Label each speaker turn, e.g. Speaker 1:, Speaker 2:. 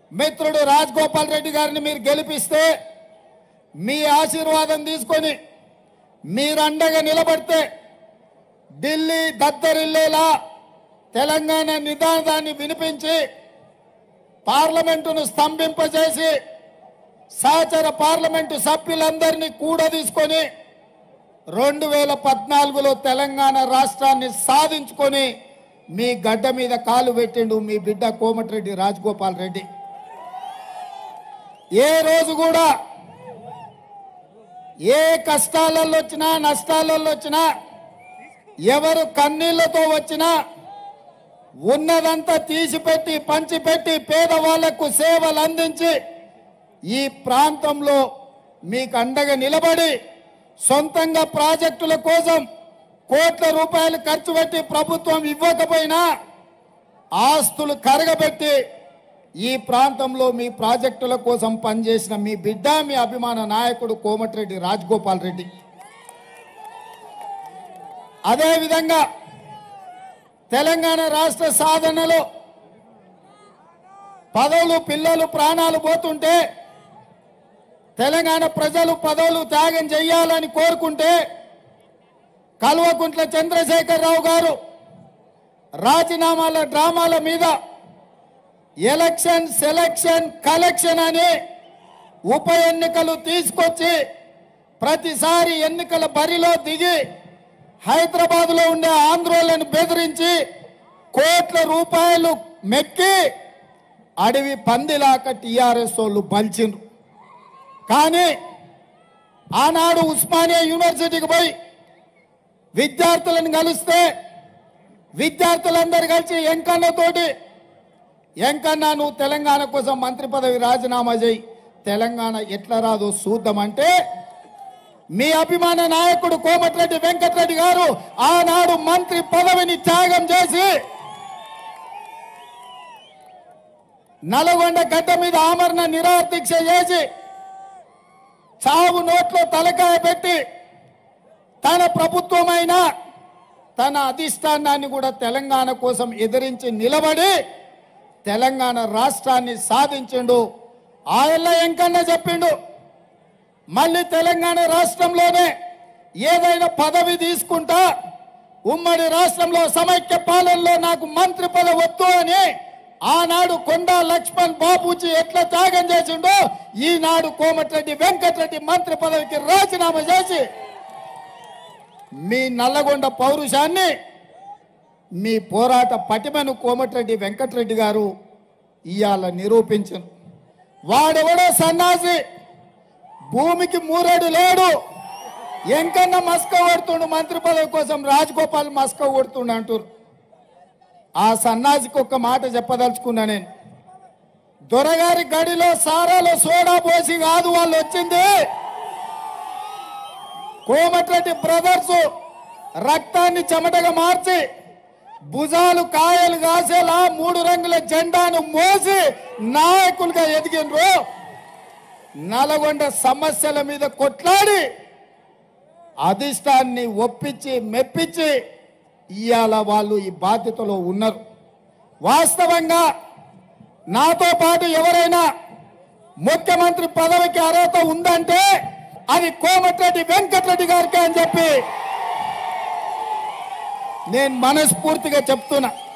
Speaker 1: మిత్రుడు రాజగోపాల్ రెడ్డి గారిని మీరు గెలిపిస్తే మీ ఆశీర్వాదం తీసుకొని మీరు అండగా నిలబడితే ఢిల్లీ దద్దరిల్లేలా తెలంగాణ నిదానాన్ని వినిపించి పార్లమెంటును స్తంభింపజేసి సహచర పార్లమెంటు సభ్యులందరినీ కూడా తీసుకొని రెండు వేల పద్నాలుగులో తెలంగాణ రాష్ట్రాన్ని సాధించుకొని మీ గడ్డ మీద కాలు పెట్టిండు మీ బిడ్డ కోమటిరెడ్డి రాజగోపాల్ రెడ్డి ఏ రోజు కూడా ఏ కష్టాలలో వచ్చినా నష్టాలలో వచ్చినా ఎవరు కన్నీళ్లతో వచ్చినా ఉన్నదంతా తీసిపెట్టి పంచిపెట్టి పేదవాళ్లకు సేవలు అందించి ఈ ప్రాంతంలో మీకు అండగా నిలబడి సొంతంగా ప్రాజెక్టుల కోసం కోట్ల రూపాయలు ఖర్చు పెట్టి ప్రభుత్వం ఇవ్వకపోయినా ఆస్తులు కరగబెట్టి ఈ ప్రాంతంలో మీ ప్రాజెక్టుల కోసం పనిచేసిన మీ బిడ్డ మీ అభిమాన నాయకుడు కోమటిరెడ్డి రాజగోపాల్ రెడ్డి అదేవిధంగా తెలంగాణ రాష్ట్ర సాధనలో పదవులు పిల్లలు ప్రాణాలు పోతుంటే తెలంగాణ ప్రజలు పదవులు త్యాగం చేయాలని కోరుకుంటే కల్వకుంట్ల చంద్రశేఖరరావు గారు రాజీనామాల డ్రామాల మీద ఎలక్షన్ సెలక్షన్ కలెక్షన్ అని ఉప ఎన్నికలు తీసుకొచ్చి ప్రతిసారి ఎన్నికల బరిలో దిగి హైదరాబాద్లో ఉండే ఆంధ్రోలను బెదిరించి కోట్ల రూపాయలు మెక్కి అడవి పందిలాక టీఆర్ఎస్ వాళ్ళు బలిచిండ్రు కానీ ఆనాడు ఉస్మానియా యూనివర్సిటీకి పోయి విద్యార్థులను కలిస్తే విద్యార్థులందరూ కలిసి ఎంకన్నతోటి ఎంకన్నా నువ్వు తెలంగాణ కోసం మంత్రి పదవి రాజీనామా చేయి తెలంగాణ ఎట్లా రాదో చూద్దామంటే మీ అభిమాన నాయకుడు కోమటిరెడ్డి వెంకటరెడ్డి గారు ఆనాడు మంత్రి పదవిని త్యాగం చేసి నల్గొండ గడ్డ మీద ఆమరణ నిరాహార దీక్ష చేసి చావు నోట్లో తలకాయ పెట్టి తన ప్రభుత్వమైన తన అధిష్టానాన్ని కూడా తెలంగాణ కోసం ఎదిరించి నిలబడి తెలంగాణ రాష్ట్రాన్ని సాధించిండు ఆయల్ల ఎంకన్నా చెప్పిండు మళ్ళీ తెలంగాణ రాష్ట్రంలోనే ఏదైనా పదవి తీసుకుంటా ఉమ్మడి రాష్ట్రంలో సమైక్య పాలనలో నాకు మంత్రి పదవి వద్దు అని ఆనాడు కొండా లక్ష్మణ్ బాబూజీ ఎట్లా త్యాగం చేసిండో ఈనాడు కోమటిరెడ్డి వెంకటరెడ్డి మంత్రి పదవికి రాజీనామా చేసి మీ నల్లగొండ పౌరుషాన్ని మీ పోరాట పటిమను కోమటిరెడ్డి వెంకటరెడ్డి గారు ఇవాళ నిరూపించను వాడెవడో సన్నాసి భూమికి మూరేడు లేడు ఎంకన్న మస్క కొడుతుండు మంత్రి పదవి కోసం రాజగోపాల్ మస్క కొడుతుండు అంటారు ఆ సన్నాసికి ఒక్క మాట చెప్పదలుచుకున్నా నేను దొరగారి గడిలో సారాలో సోడా పోసి కాదు వాళ్ళు వచ్చింది కోమటిరెడ్డి బ్రదర్స్ రక్తాన్ని చెమటగా మార్చి భుజాలు కాయలు కాసేలా మూడు రంగుల జెండాను మోసి నాయకులుగా ఎదిగినరు నల్గొండ సమస్యల మీద కొట్లాడి అధిష్టాన్ని ఒప్పించి మెప్పించి ఇవాళ వాళ్ళు ఈ బాధ్యతలో ఉన్నారు వాస్తవంగా నాతో పాటు ఎవరైనా ముఖ్యమంత్రి పదవికి అర్హత ఉందంటే అది కోమటిరెడ్డి వెంకటరెడ్డి గారికి అని చెప్పి నేను మనస్ఫూర్తిగా చెప్తున్నా